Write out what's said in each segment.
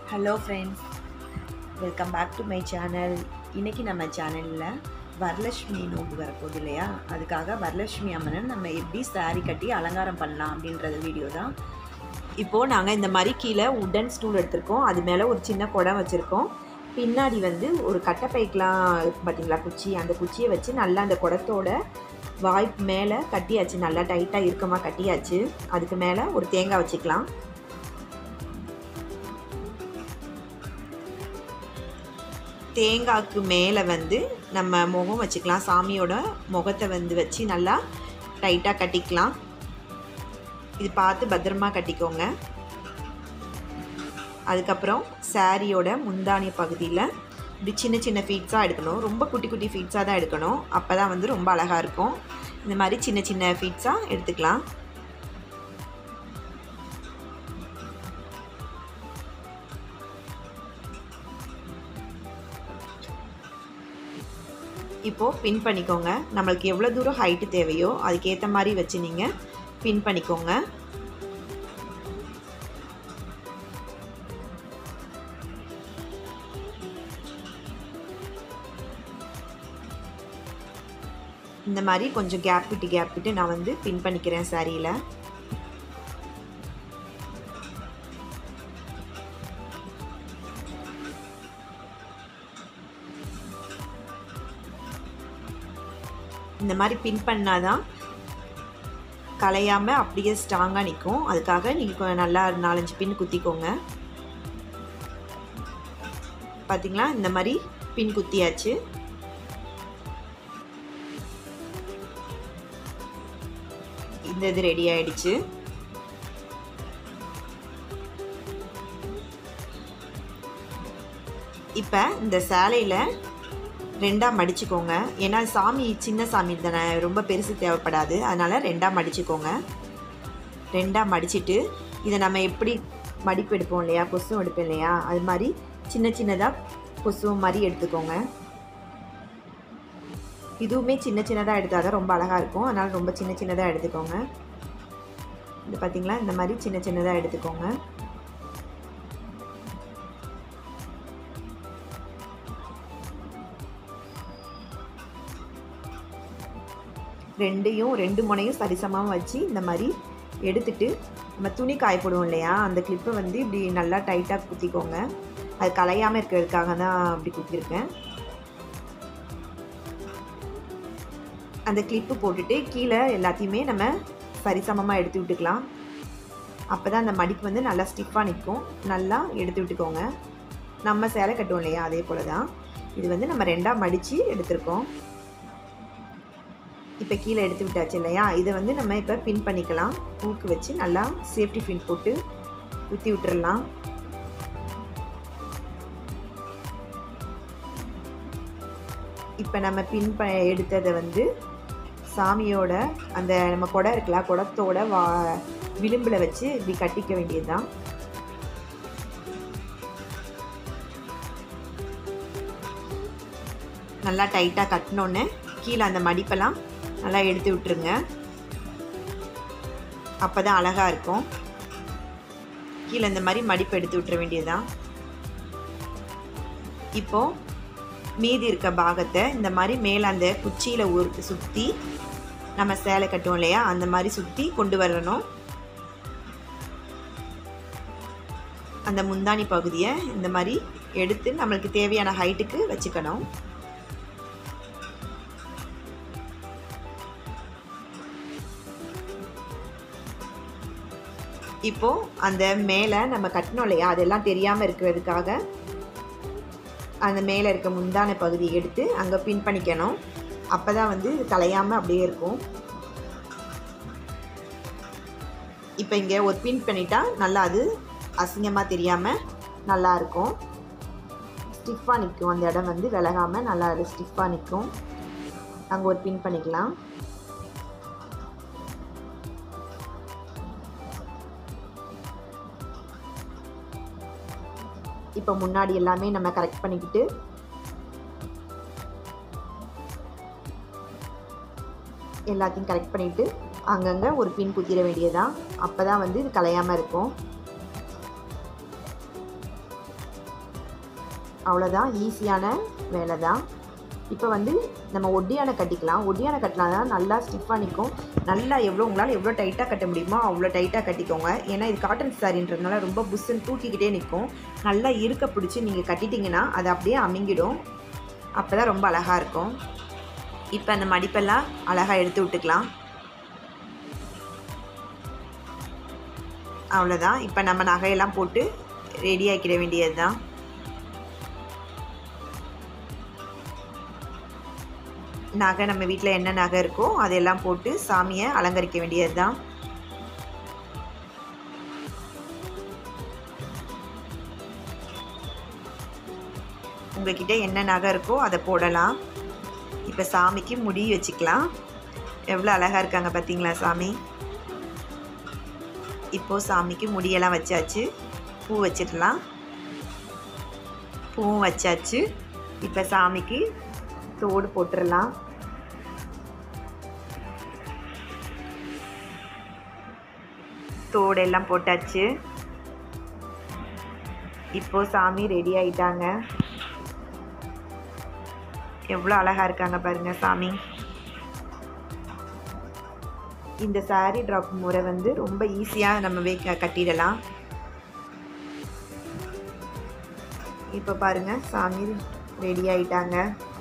hello friends welcome back to my channel இன்றைக்கி நம்ம சேனலில் வரலட்சுமி நோம்பு வரப்போகுது இல்லையா அதுக்காக வரலட்சுமி அம்மனை நம்ம எப்படி saree கட்டி அலங்காரம் பண்ணலாம் அப்படின்றது வீடியோ தான் இப்போது நாங்கள் இந்த மாதிரி கீழே உடன் ஸ்டூல் எடுத்திருக்கோம் அது மேலே ஒரு சின்ன குடம் வச்சுருக்கோம் பின்னாடி வந்து ஒரு கட்டைப்பைக்கெலாம் பார்த்தீங்களா குச்சி அந்த குச்சியை வச்சு நல்லா அந்த குடத்தோட வாய் மேலே கட்டியாச்சு நல்லா டைட்டாக இறுக்கமாக கட்டியாச்சு அதுக்கு மேலே ஒரு தேங்காய் வச்சுக்கலாம் தேங்காய்க்கு மேலே வந்து நம்ம முகம் வச்சுக்கலாம் சாமியோட முகத்தை வந்து வச்சு நல்லா டைட்டாக கட்டிக்கலாம் இது பார்த்து பத்திரமா கட்டிக்கோங்க அதுக்கப்புறம் சாரியோட முந்தானி பகுதியில் இப்படி சின்ன சின்ன ஃபீட்ஸாக எடுக்கணும் ரொம்ப குட்டி குட்டி ஃபீட்ஸாக தான் எடுக்கணும் அப்போ தான் வந்து ரொம்ப அழகாக இருக்கும் இந்த மாதிரி சின்ன சின்ன ஃபீட்ஸாக எடுத்துக்கலாம் இப்போது பின் பண்ணிக்கோங்க நம்மளுக்கு எவ்வளோ தூரம் ஹைட்டு தேவையோ அதுக்கேற்ற மாதிரி வச்சு நீங்கள் பின் பண்ணிக்கோங்க இந்த மாதிரி கொஞ்சம் கேப் விட்டு கேப் விட்டு நான் வந்து பின் பண்ணிக்கிறேன் சாரியில் இந்த மாதிரி பின் பண்ணாதான் கலையாமல் அப்படியே ஸ்ட்ராங்காக நிற்கும் அதுக்காக நீங்கள் நல்லா நாலஞ்சு பின் குத்திக்கோங்க பார்த்தீங்களா இந்த மாதிரி பின் குத்தியாச்சு இந்த இது ரெடி ஆயிடுச்சு இப்போ இந்த சேலையில் ரெண்டாக மடிச்சுக்கோங்க ஏன்னா சாமி சின்ன சாமி தானே ரொம்ப பெருசு தேவைப்படாது அதனால் ரெண்டாக மடிச்சுக்கோங்க ரெண்டாக மடிச்சிட்டு இதை நம்ம எப்படி மடிப்பு எடுப்போம் இல்லையா கொசும் எடுப்போம் இல்லையா அது மாதிரி சின்ன சின்னதாக கொசுவும் மாதிரி எடுத்துக்கோங்க இதுவுமே சின்ன சின்னதாக எடுத்தால் தான் ரொம்ப அழகாக இருக்கும் அதனால் ரொம்ப சின்ன சின்னதாக எடுத்துக்கோங்க இது பார்த்திங்களா இந்த மாதிரி சின்ன சின்னதாக எடுத்துக்கோங்க ரெண்டையும் ரெண்டு முனையும் சரிசமமாக வச்சு இந்த மாதிரி எடுத்துட்டு நம்ம துணி காயப்படும் இல்லையா அந்த கிளிப்பை வந்து இப்படி நல்லா டைட்டாக குத்திக்கோங்க அது கலையாமல் இருக்கிறதுக்காக தான் அப்படி குத்திருக்கேன் அந்த கிளிப்பு போட்டுட்டு கீழே எல்லாத்தையுமே நம்ம சரிசமமாக எடுத்து விட்டுக்கலாம் அப்போ தான் அந்த மடிப்பு வந்து நல்லா ஸ்டிஃபாக நிற்கும் நல்லா எடுத்து விட்டுக்கோங்க நம்ம சேலை கட்டுவோம் இல்லையா அதே போல் தான் இது வந்து நம்ம ரெண்டாக மடித்து எடுத்திருக்கோம் இப்போ கீழே எடுத்து விட்டாச்சு இல்லையா இதை வந்து நம்ம இப்போ பின் பண்ணிக்கலாம் ஊக்கு வச்சு நல்லா சேஃப்டி பின் போட்டு ஊற்றி விட்டுறலாம் இப்போ நம்ம பின் ப எடுத்ததை வந்து சாமியோட அந்த நம்ம குடம் இருக்குல்ல குடத்தோட வா விளிம்பில் வச்சு இப்படி கட்டிக்க வேண்டியது தான் நல்லா டைட்டாக கட்டினோன்னே கீழே அந்த மடிப்பெல்லாம் நல்லா எடுத்து விட்டுருங்க அப்போ தான் அழகாக இருக்கும் கீழே இந்த மாதிரி மடிப்பு எடுத்து விட்டுற வேண்டியதுதான் இப்போது மீதி இருக்க பாகத்தை இந்த மாதிரி மேலே அந்த குச்சியில் ஒரு சுற்றி நம்ம சேலை கட்டுவோம் இல்லையா அந்த மாதிரி சுற்றி கொண்டு வரணும் அந்த முந்தானி பகுதியை இந்த மாதிரி எடுத்து நம்மளுக்கு தேவையான ஹைட்டுக்கு வச்சுக்கணும் இப்போது அந்த மேலே நம்ம கட்டணும் இல்லையா அதெல்லாம் தெரியாமல் இருக்கிறதுக்காக அந்த மேலே இருக்க முந்தான பகுதியை எடுத்து அங்கே பின் பண்ணிக்கணும் அப்போ தான் வந்து கலையாமல் அப்படியே இருக்கும் இப்போ இங்கே ஒரு பின் பண்ணிட்டா நல்லா அது அசிங்கமாக தெரியாமல் நல்லா இருக்கும் ஸ்டிஃபாக நிற்கும் அந்த இடம் வந்து விலகாமல் நல்லா அது ஸ்டிஃபாக நிற்கும் அங்கே ஒரு பின் பண்ணிக்கலாம் இப்போ முன்னாடி எல்லாமே நம்ம கரெக்ட் பண்ணிக்கிட்டு எல்லாத்தையும் கரெக்ட் பண்ணிவிட்டு அங்கங்கே ஒரு பின் குத்திட வேண்டியதான் அப்போ தான் வந்து இது கலையாமல் இருக்கும் அவ்வளோதான் ஈஸியான வேலை தான் இப்போ வந்து நம்ம ஒட்டியானை கட்டிக்கலாம் ஒட்டியானை கட்டினா தான் நல்லா ஸ்டிஃபாக நிற்கும் நல்லா எவ்வளோ உங்களால் எவ்வளோ டைட்டாக கட்ட முடியுமோ அவ்வளோ டைட்டாக கட்டிக்கோங்க ஏன்னா இது காட்டன் சாரின்றதுனால ரொம்ப புஷ்ஷுன்னு தூக்கிக்கிட்டே நிற்கும் நல்லா இருக்க பிடிச்சி நீங்கள் கட்டிட்டிங்கன்னா அது அப்படியே அமுங்கிடும் அப்போ தான் ரொம்ப அழகாக இருக்கும் இப்போ அந்த மடிப்பெல்லாம் அழகாக எடுத்து விட்டுக்கலாம் அவ்வளோதான் இப்போ நம்ம நகையெல்லாம் போட்டு ரெடி ஆக்கிட வேண்டியது தான் நகை நம்ம வீட்டில் என்ன நகை இருக்கோ அதெல்லாம் போட்டு சாமியை அலங்கரிக்க வேண்டியது தான் உங்ககிட்ட என்ன நகை இருக்கோ அதை போடலாம் இப்போ சாமிக்கு முடி வச்சுக்கலாம் எவ்வளோ அழகாக இருக்காங்க பார்த்தீங்களா சாமி இப்போது சாமிக்கு முடியெல்லாம் வச்சாச்சு பூ வச்சிடலாம் பூவும் வச்சாச்சு இப்போ சாமிக்கு தோடு போட்டுடலாம் தோடு எல்லாம் போட்டாச்சு இப்போ சாமி ரெடி ஆயிட்டாங்க எவ்வளோ அழகாக இருக்காங்க பாருங்க சாமி இந்த சாரீ ட்ராப் முறை வந்து ரொம்ப ஈஸியாக நம்ம வே கட்டிடலாம் இப்போ பாருங்க சாமி ரெடி ஆயிட்டாங்க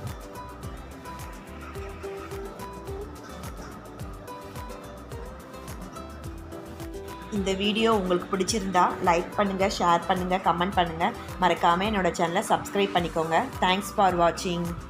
இந்த வீடியோ உங்களுக்கு பிடிச்சிருந்தா லைக் பண்ணுங்கள் ஷேர் பண்ணுங்கள் கமெண்ட் பண்ணுங்கள் மறக்காமல் என்னோடய சேனலை சப்ஸ்கிரைப் பண்ணிக்கோங்க தேங்க்ஸ் ஃபார் வாட்சிங்